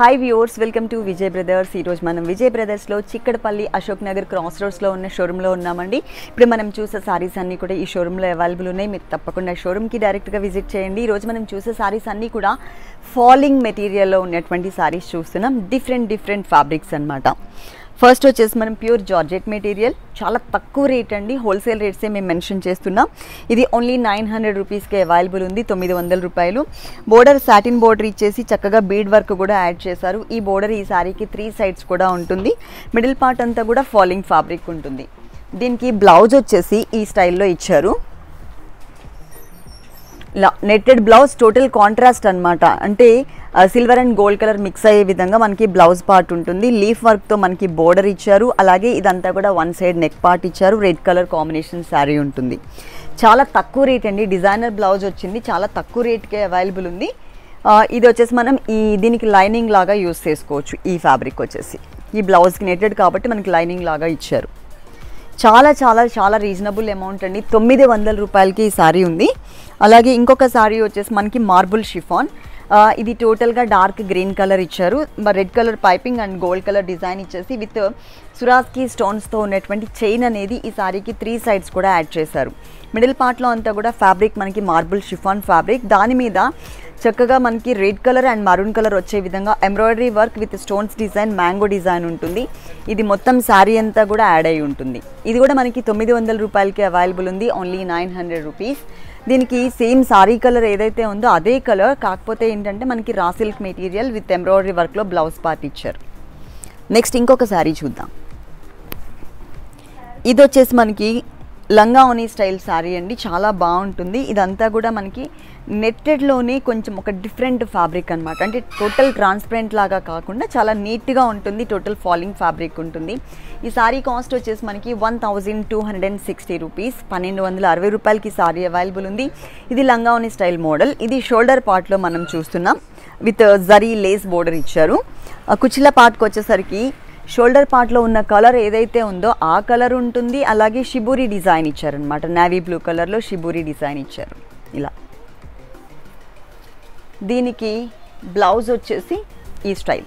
hi viewers welcome to Vijay brothers ఈరోజు మనం విజయ్ బ్రదర్స్లో చిక్కడపల్లి అశోక్ నగర్ క్రాస్ రోడ్స్లో ఉన్న షోరూంలో ఉన్నామండి ఇప్పుడు మనం చూసే సారీస్ అన్నీ కూడా ఈ షోరూంలో అవైలబుల్ ఉన్నాయి మీరు తప్పకుండా షోరూమ్కి డైరెక్ట్గా విజిట్ చేయండి ఈరోజు మనం చూసే సారీస్ అన్నీ కూడా ఫాలింగ్ మెటీరియల్లో ఉన్నటువంటి సారీస్ చూస్తున్నాం డిఫరెంట్ డిఫరెంట్ ఫ్యాబ్రిక్స్ అన్నమాట ఫస్ట్ వచ్చేసి మనం ప్యూర్ జార్జెట్ మెటీరియల్ చాలా తక్కువ రేట్ అండి హోల్సేల్ రేట్సే మేము మెన్షన్ చేస్తున్నాం ఇది ఓన్లీ నైన్ హండ్రెడ్ రూపీస్కి అవైలబుల్ ఉంది తొమ్మిది వందల రూపాయలు బోర్డర్ సాటిన్ బోర్డర్ ఇచ్చేసి చక్కగా బీడ్ వర్క్ కూడా యాడ్ చేశారు ఈ బోర్డర్ ఈ సారీకి త్రీ సైడ్స్ కూడా ఉంటుంది మిడిల్ పార్ట్ అంతా కూడా ఫాలింగ్ ఫ్యాబ్రిక్ ఉంటుంది దీనికి బ్లౌజ్ వచ్చేసి ఈ స్టైల్లో ఇచ్చారు ఇలా నెట్టెడ్ బ్లౌజ్ టోటల్ కాంట్రాస్ట్ అన్నమాట అంటే silver and gold colour mix అయ్యే విధంగా మనకి బ్లౌజ్ పార్ట్ ఉంటుంది లీఫ్ వర్క్తో మనకి బోర్డర్ ఇచ్చారు అలాగే ఇదంతా కూడా వన్ సైడ్ నెక్ పార్ట్ ఇచ్చారు రెడ్ కలర్ కాంబినేషన్ శారీ ఉంటుంది చాలా తక్కువ రేట్ అండి డిజైనర్ బ్లౌజ్ వచ్చింది చాలా తక్కువ రేట్కే అవైలబుల్ ఉంది ఆ, ఇది వచ్చేసి మనం ఈ దీనికి లైనింగ్ లాగా యూస్ చేసుకోవచ్చు ఈ ఫ్యాబ్రిక్ వచ్చేసి ఈ బ్లౌజ్కి నెట్టెడ్ కాబట్టి మనకి లైనింగ్ లాగా ఇచ్చారు చాలా చాలా చాలా రీజనబుల్ అమౌంట్ అండి తొమ్మిది వందల రూపాయలకి ఈ సారీ ఉంది అలాగే ఇంకొక సారీ వచ్చేసి మనకి మార్బుల్ షిఫాన్ ఆ, ఇది టోటల్గా డార్క్ గ్రీన్ కలర్ ఇచ్చారు red colour piping and gold colour design ఇచ్చేసి విత్ సురాస్కి స్టోన్స్తో ఉన్నటువంటి చైన్ అనేది ఈ సారీకి త్రీ సైడ్స్ కూడా యాడ్ చేశారు మిడిల్ పార్ట్లో అంతా కూడా ఫ్యాబ్రిక్ మనకి మార్బుల్ షిఫాన్ ఫ్యాబ్రిక్ దాని మీద చక్కగా మనకి red colour and maroon colour వచ్చే విధంగా embroidery work with stones design mango design ఉంటుంది ఇది మొత్తం శారీ అంతా కూడా యాడ్ అయి ఉంటుంది ఇది కూడా మనకి తొమ్మిది వందల రూపాయలకి అవైలబుల్ ఉంది ఓన్లీ నైన్ హండ్రెడ్ రూపీస్ దీనికి సేమ్ సారీ కలర్ ఏదైతే ఉందో అదే కలర్ కాకపోతే ఏంటంటే మనకి raw silk material with embroidery వర్క్లో బ్లౌజ్ పార్ట్ ఇచ్చారు నెక్స్ట్ ఇంకొక శారీ చూద్దాం ఇది వచ్చేసి మనకి లంగా ఓనీ స్టైల్ శారీ అండి చాలా బాగుంటుంది ఇదంతా కూడా మనకి నెట్టెడ్లోనే కొంచెం ఒక డిఫరెంట్ ఫ్యాబ్రిక్ అనమాట అంటే టోటల్ ట్రాన్స్పరెంట్ లాగా కాకుండా చాలా నీట్గా ఉంటుంది టోటల్ ఫాలింగ్ ఫ్యాబ్రిక్ ఉంటుంది ఈ సారీ కాస్ట్ వచ్చేసి మనకి one thousand two hundred and sixty rupees పన్నెండు వందల అరవై రూపాయలకి సారీ అవైలబుల్ ఉంది ఇది లంగా ఓనీ స్టైల్ మోడల్ ఇది షోల్డర్ పార్ట్లో మనం చూస్తున్నాం విత్ జరీ లేస్ బోర్డర్ ఇచ్చారు ఆ కుచ్చిల పార్ట్కి వచ్చేసరికి షోల్డర్ పార్ట్లో ఉన్న కలర్ ఏదైతే ఉందో ఆ కలర్ ఉంటుంది అలాగే షిబూరి డిజైన్ ఇచ్చారనమాట నావీ బ్లూ కలర్లో షిబూరి డిజైన్ ఇచ్చారు ఇలా దీనికి బ్లౌజ్ వచ్చేసి ఈ స్టైల్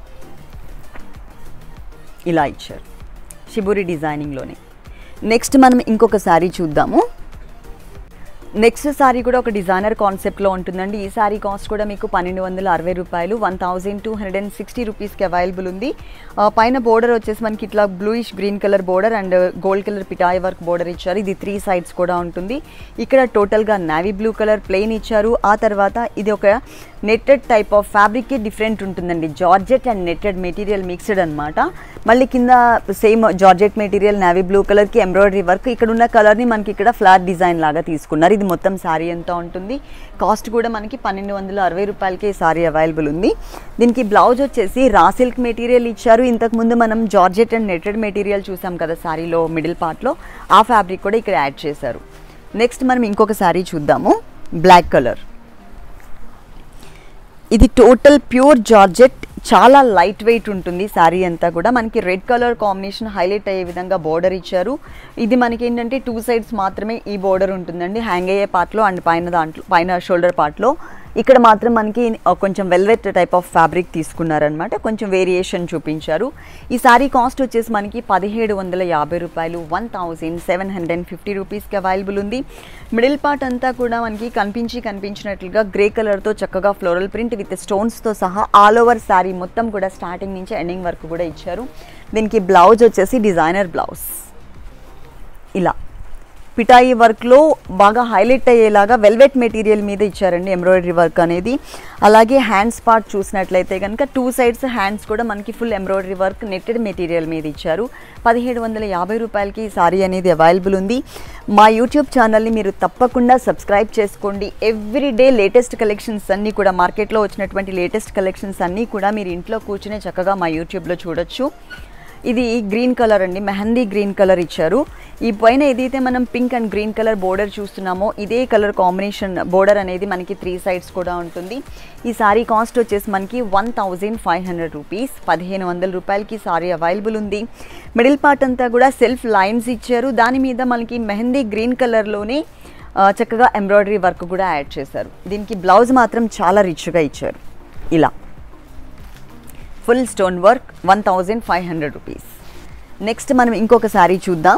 ఇలా ఇచ్చారు షిబూరి డిజైనింగ్లోనే నెక్స్ట్ మనం ఇంకొక శారీ చూద్దాము నెక్స్ట్ సారీ కూడా ఒక డిజైనర్ కాన్సెప్ట్లో ఉంటుందండి ఈ సారీ కాస్ట్ కూడా మీకు పన్నెండు వందల అరవై రూపాయలు one thousand two hundred and sixty రూపీస్కి అవైలబుల్ ఉంది ఆ, పైన బోర్డర్ వచ్చేసి మనకి ఇట్లా bluish green colour border and gold colour పిటాయ్ వర్క్ బోర్డర్ ఇచ్చారు ఇది త్రీ సైడ్స్ కూడా ఉంటుంది ఇక్కడ టోటల్గా నావీ బ్లూ కలర్ ప్లెయిన్ ఇచ్చారు ఆ తర్వాత ఇది ఒక netted type of fabric different ఉంటుందండి georgette and netted material mixed అనమాట మళ్ళీ కింద same georgette material navy blue కలర్కి ఎంబ్రాయిడరీ వర్క్ ఇక్కడ ఉన్న కలర్ని మనకి ఇక్కడ ఫ్లాట్ డిజైన్ లాగా తీసుకున్నారు ఇది మొత్తం శారీ ఎంత ఉంటుంది కాస్ట్ కూడా మనకి పన్నెండు వందల అరవై రూపాయలకి ఈ శారీ అవైలబుల్ ఉంది దీనికి బ్లౌజ్ వచ్చేసి రా సిల్క్ మెటీరియల్ ఇచ్చారు ఇంతకుముందు మనం జార్జెట్ అండ్ నెట్టెడ్ మెటీరియల్ చూసాం కదా శారీలో మిడిల్ పార్ట్లో ఆ ఫ్యాబ్రిక్ కూడా ఇక్కడ యాడ్ చేశారు నెక్స్ట్ మనం ఇంకొక శారీ చూద్దాము బ్లాక్ కలర్ ఇది టోటల్ ప్యూర్ జార్జెట్ చాలా లైట్ వెయిట్ ఉంటుంది శారీ అంతా కూడా మనకి రెడ్ కలర్ కాంబినేషన్ హైలైట్ అయ్యే విధంగా బోర్డర్ ఇచ్చారు ఇది మనకి ఏంటంటే టూ సైడ్స్ మాత్రమే ఈ బోర్డర్ ఉంటుందండి హ్యాంగ్ అయ్యే పార్ట్లో అండ్ పైన దాంట్లో పైన షోల్డర్ పార్ట్లో ఇక్కడ మాత్రం మనకి ఆ, కొంచెం వెల్వెట్ టైప్ ఆఫ్ ఫ్యాబ్రిక్ తీసుకున్నారనమాట కొంచెం వేరియేషన్ చూపించారు ఈ శారీ కాస్ట్ వచ్చేసి మనకి పదిహేడు వందల యాభై రూపాయలు one thousand seven hundred and fifty రూపీస్కి అవైలబుల్ ఉంది మిడిల్ పార్ట్ అంతా కూడా మనకి కనిపించి కనిపించినట్లుగా గ్రే కలర్తో చక్కగా ఫ్లోరల్ ప్రింట్ విత్ స్టోన్స్తో సహా ఆల్ ఓవర్ శారీ మొత్తం కూడా స్టార్టింగ్ నుంచి ఎండింగ్ వరకు కూడా ఇచ్చారు దీనికి బ్లౌజ్ వచ్చేసి డిజైనర్ బ్లౌజ్ ఇలా పిటాయి వర్క్లో బాగా హైలైట్ అయ్యేలాగా వెల్వెట్ మెటీరియల్ మీద ఇచ్చారండి ఎంబ్రాయిడరీ వర్క్ అనేది అలాగే హ్యాండ్స్ పార్ట్ చూసినట్లయితే కనుక టూ సైడ్స్ హ్యాండ్స్ కూడా మనకి full embroidery work netted material మీద ఇచ్చారు పదిహేడు వందల యాభై రూపాయలకి ఈ సారీ అనేది అవైలబుల్ ఉంది మా యూట్యూబ్ ఛానల్ని మీరు తప్పకుండా సబ్స్క్రైబ్ చేసుకోండి ఎవ్రీ డే లేటెస్ట్ కలెక్షన్స్ అన్నీ కూడా మార్కెట్లో వచ్చినటువంటి లేటెస్ట్ కలెక్షన్స్ అన్నీ కూడా మీరు ఇంట్లో కూర్చునే చక్కగా మా యూట్యూబ్లో చూడొచ్చు ఇది గ్రీన్ కలర్ అండి మెహందీ గ్రీన్ కలర్ ఇచ్చారు ఈ పైన ఏదైతే మనం pink and green colour border చూస్తున్నామో ఇదే కలర్ కాంబినేషన్ బోర్డర్ అనేది మనకి త్రీ సైడ్స్ కూడా ఉంటుంది ఈ సారీ కాస్ట్ వచ్చేసి మనకి one thousand five hundred rupees పదిహేను వందల రూపాయలకి సారీ అవైలబుల్ ఉంది మిడిల్ పార్ట్ అంతా కూడా సెల్ఫ్ లైన్స్ ఇచ్చారు దాని మీద మనకి మెహందీ గ్రీన్ కలర్లోనే ఆ, చక్కగా ఎంబ్రాయిడరీ వర్క్ కూడా యాడ్ చేశారు దీనికి బ్లౌజ్ మాత్రం చాలా రిచ్గా ఇచ్చారు ఇలా full stone work one thousand five hundred rupees next మనం ఇంకొక శారీ చూద్దాం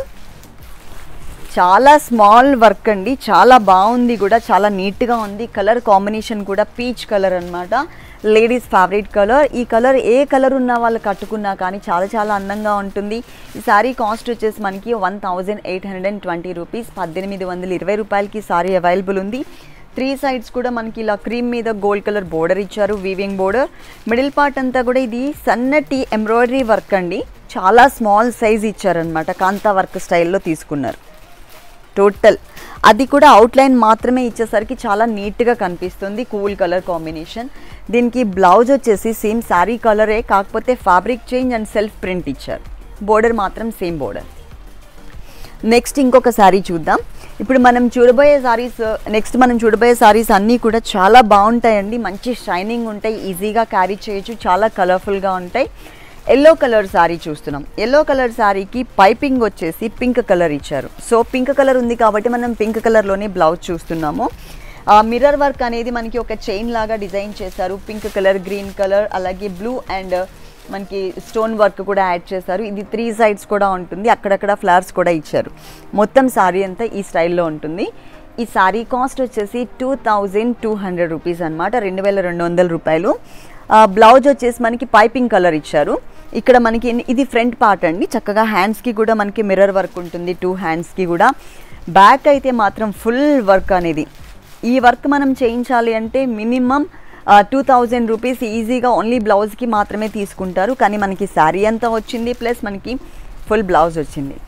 చాలా స్మాల్ వర్క్ అండి చాలా బాగుంది కూడా చాలా నీట్గా ఉంది కలర్ కాంబినేషన్ కూడా పీచ్ కలర్ అన్నమాట లేడీస్ ఫేవరెట్ కలర్ ఈ కలర్ ఏ కలర్ ఉన్న వాళ్ళు కట్టుకున్నా కానీ చాలా చాలా అందంగా ఉంటుంది ఈ సారీ కాస్ట్ వచ్చేసి మనకి one thousand eight hundred and twenty rupees పద్దెనిమిది వందల ఇరవై రూపాయలకి సారీ అవైలబుల్ ఉంది త్రీ సైడ్స్ కూడా మనకి ఇలా క్రీమ్ మీద గోల్డ్ కలర్ బోర్డర్ ఇచ్చారు వీవింగ్ బోర్డర్ మిడిల్ పార్ట్ అంతా కూడా ఇది సన్నటి ఎంబ్రాయిడరీ వర్క్ అండి చాలా స్మాల్ సైజ్ ఇచ్చారనమాట కాంతా వర్క్ స్టైల్లో తీసుకున్నారు టోటల్ అది కూడా అవుట్లైన్ మాత్రమే ఇచ్చేసరికి చాలా నీట్గా కనిపిస్తుంది కూల్ కలర్ కాంబినేషన్ దీనికి బ్లౌజ్ వచ్చేసి సేమ్ శారీ కలరే కాకపోతే fabric change and self print ఇచ్చారు బోర్డర్ మాత్రం సేమ్ బోర్డర్ నెక్స్ట్ ఇంకొక శారీ చూద్దాం ఇప్పుడు మనం చూడబోయే సారీస్ నెక్స్ట్ మనం చూడబోయే సారీస్ అన్నీ కూడా చాలా బాగుంటాయండి మంచి షైనింగ్ ఉంటాయి ఈజీగా క్యారీ చేయొచ్చు చాలా కలర్ఫుల్గా ఉంటాయి ఎల్లో కలర్ శారీ చూస్తున్నాం ఎల్లో కలర్ శారీకి పైపింగ్ వచ్చేసి పింక్ కలర్ ఇచ్చారు సో పింక్ కలర్ ఉంది కాబట్టి మనం పింక్ కలర్లోనే బ్లౌజ్ చూస్తున్నాము మిర్రర్ వర్క్ అనేది మనకి ఒక చైన్ లాగా డిజైన్ చేశారు పింక్ కలర్ గ్రీన్ కలర్ అలాగే బ్లూ అండ్ మనకి స్టోన్ వర్క్ కూడా యాడ్ చేశారు ఇది త్రీ సైడ్స్ కూడా ఉంటుంది అక్కడక్కడ ఫ్లవర్స్ కూడా ఇచ్చారు మొత్తం శారీ అంతా ఈ స్టైల్లో ఉంటుంది ఈ శారీ కాస్ట్ వచ్చేసి two thousand two hundred rupees అనమాట రెండు వేల రెండు వందల రూపాయలు బ్లౌజ్ వచ్చేసి మనకి పైపింగ్ కలర్ ఇచ్చారు ఇక్కడ మనకి ఇది ఫ్రంట్ పార్ట్ అండి చక్కగా హ్యాండ్స్కి కూడా మనకి మిర్రర్ వర్క్ ఉంటుంది టూ హ్యాండ్స్కి కూడా బ్యాక్ అయితే మాత్రం ఫుల్ వర్క్ అనేది ఈ వర్క్ మనం చేయించాలి అంటే మినిమం టూ థౌజండ్ రూపీస్ ఈజీగా ఓన్లీ బ్లౌజ్కి మాత్రమే తీసుకుంటారు కానీ మనకి శారీ అంతా వచ్చింది ప్లస్ మనకి ఫుల్ బ్లౌజ్ వచ్చింది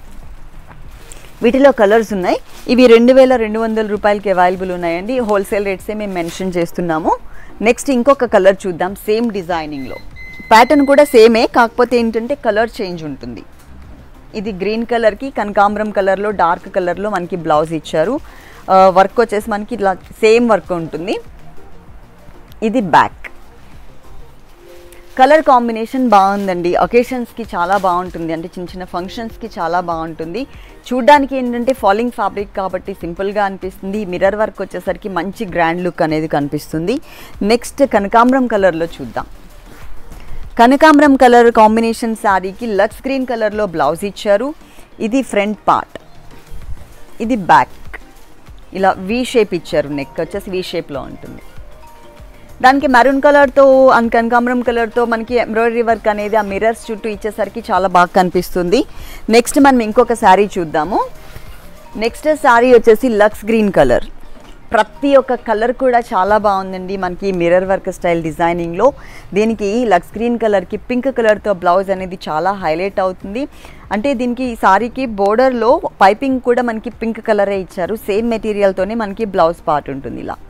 వీటిలో కలర్స్ ఉన్నాయి ఇవి రెండు వేల రెండు వందల రూపాయలకి అవైలబుల్ ఉన్నాయండి హోల్సేల్ రేట్సే మేము మెన్షన్ చేస్తున్నాము నెక్స్ట్ ఇంకొక కలర్ చూద్దాం సేమ్ డిజైనింగ్లో ప్యాటర్న్ కూడా సేమే కాకపోతే ఏంటంటే కలర్ చేంజ్ ఉంటుంది ఇది గ్రీన్ కలర్కి కనకాంబరం కలర్లో డార్క్ కలర్లో మనకి బ్లౌజ్ ఇచ్చారు వర్క్ వచ్చేసి మనకి ఇట్లా సేమ్ వర్క్ ఉంటుంది ఇది బ్యాక్ కలర్ కాంబినేషన్ బాగుందండి ఒకేషన్స్కి చాలా బాగుంటుంది అంటే చిన్న చిన్న ఫంక్షన్స్కి చాలా బాగుంటుంది చూడ్డానికి ఏంటంటే ఫాలింగ్ ఫ్యాబ్రిక్ కాబట్టి సింపుల్గా అనిపిస్తుంది మిర్రర్ వర్క్ వచ్చేసరికి మంచి గ్రాండ్ లుక్ అనేది కనిపిస్తుంది నెక్స్ట్ కనకాంబరం కలర్లో చూద్దాం కనకాంబరం కలర్ కాంబినేషన్ శారీకి లక్స్ గ్రీన్ కలర్లో బ్లౌజ్ ఇచ్చారు ఇది ఫ్రంట్ పార్ట్ ఇది బ్యాక్ ఇలా వీ షేప్ ఇచ్చారు నెక్ వచ్చేసి వీ షేప్లో ఉంటుంది దానికి మెరూన్ కలర్తో అండ్ కనకాంబరం కలర్తో మనకి ఎంబ్రాయిడరీ వర్క్ అనేది ఆ మిర్రర్స్ చుట్టూ ఇచ్చేసరికి చాలా బాగా కనిపిస్తుంది నెక్స్ట్ మనం ఇంకొక శారీ చూద్దాము నెక్స్ట్ శారీ వచ్చేసి లక్స్ గ్రీన్ కలర్ ప్రతి ఒక్క కలర్ కూడా చాలా బాగుందండి మనకి మిర్రర్ వర్క్ స్టైల్ డిజైనింగ్లో దీనికి లక్స్ గ్రీన్ కలర్కి పింక్ కలర్తో బ్లౌజ్ అనేది చాలా హైలైట్ అవుతుంది అంటే దీనికి ఈ సారీకి బోర్డర్లో పైపింగ్ కూడా మనకి పింక్ కలరే ఇచ్చారు సేమ్ మెటీరియల్తోనే మనకి బ్లౌజ్ పార్ట్ ఉంటుంది ఇలా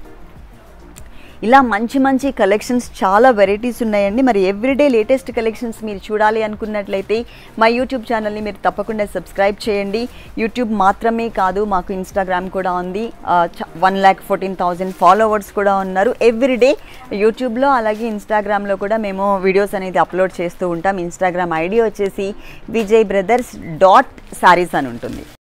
ఇలా మంచి మంచి కలెక్షన్స్ చాలా వెరైటీస్ ఉన్నాయండి మరి ఎవ్రీడే లేటెస్ట్ కలెక్షన్స్ మీరు చూడాలి అనుకున్నట్లయితే మా యూట్యూబ్ ఛానల్ని మీరు తప్పకుండా సబ్స్క్రైబ్ చేయండి యూట్యూబ్ మాత్రమే కాదు మాకు ఇన్స్టాగ్రామ్ కూడా ఉంది one lakh fourteen thousand followers కూడా ఉన్నారు ఎవ్రీడే యూట్యూబ్లో అలాగే ఇన్స్టాగ్రామ్లో కూడా మేము వీడియోస్ అనేది అప్లోడ్ చేస్తూ ఉంటాం ఇన్స్టాగ్రామ్ ఐడి వచ్చేసి విజయ్ బ్రదర్స్ డాట్ శారీస్ అని ఉంటుంది